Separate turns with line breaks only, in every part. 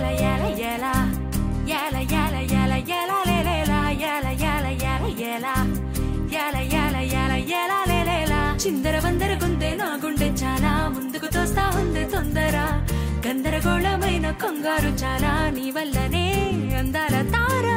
యాల యాల యాల యాల యాల యాల లేలేలా యాల యాల యాల యాల యాల యాల యాల యాల లేలేలా చిందర వందర గుందె నా గుండె చాలా ముందుకు తోస్తా ఉంది తొందర గందరగోళమైన కంగారు చాలా నీ వల్లనే అందాల తారా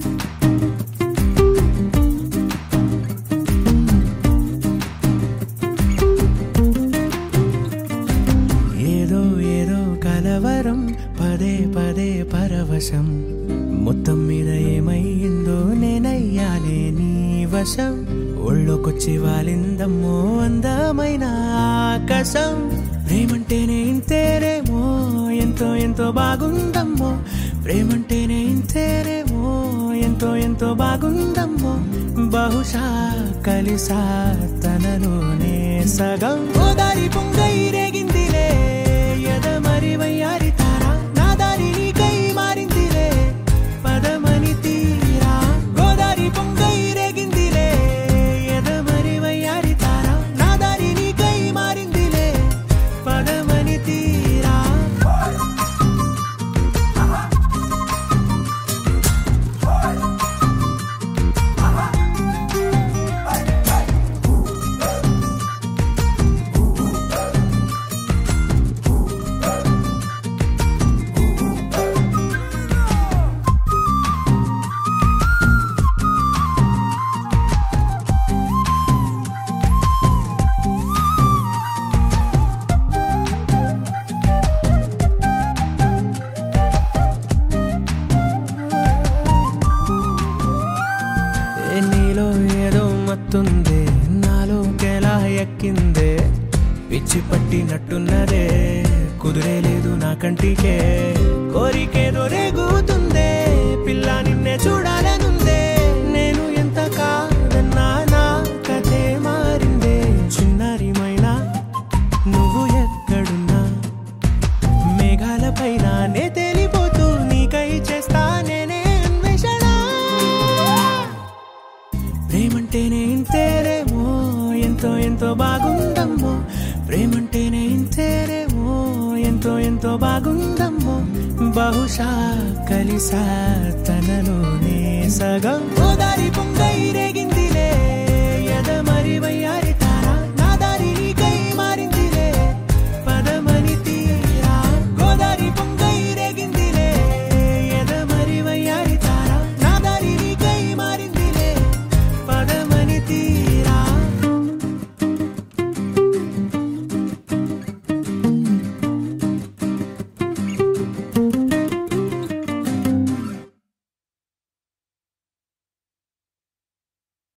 ఏదో ఏదో కలవరం పదే పదే పరవశం మొత్తం మీద ఏమైందో నేనయ్యానే నీ వశం ఒళ్ళోకొచ్చి వాలిందమ్మో అందమైన ఆకాశం ప్రేమంటేనే ఇంతేనేమో ఎంతో ఎంతో బాగుందమ్మో ప్రేమంటేనే ఇంతేనేమో ఎంతో ఎంతో బాగుందమ్మో బహుశా కలిసా తనలోనే సగం ఓదారి పొంగై రేగిందిలే ఎద మరి వయ్యారి తారా నా దారి నీకై మారిందిలే పదమని తీరా గోదారి పొంగై రేగిందిలే ఎద మరి వయ్యారి తారా నా దారి నీకై మారిందిలే పదమని తీరా ఏ నీలో ఏదో మత్తుందే నాలోకెలా ఎక్కిందే పిచ్చి పట్టినట్టున్నదే కుదిరే లేదు నా కంటికే కోరికేదో రేగుతుందే పిల్ల నిన్నే చూడాలనుందే నేను ఎంత కాదన్నా నా కథే మారిందే చిన్నారిమైనా నువ్వు ఎక్కడున్నా మేఘాల పైన నే తేలిపోతూ నీకై చేస్తా నేనే అన్వేషణ ప్రేమంటేనే ఇంతేనేమో ఎంతో ఎంతో బాగుందమ్మో ప్రేమంటేనే ఇంతేనేమో ఎంతో ఎంతో బాగుందమ్మో బహుశా కలిసా తనలోనే సగం ఓదారి పొంగ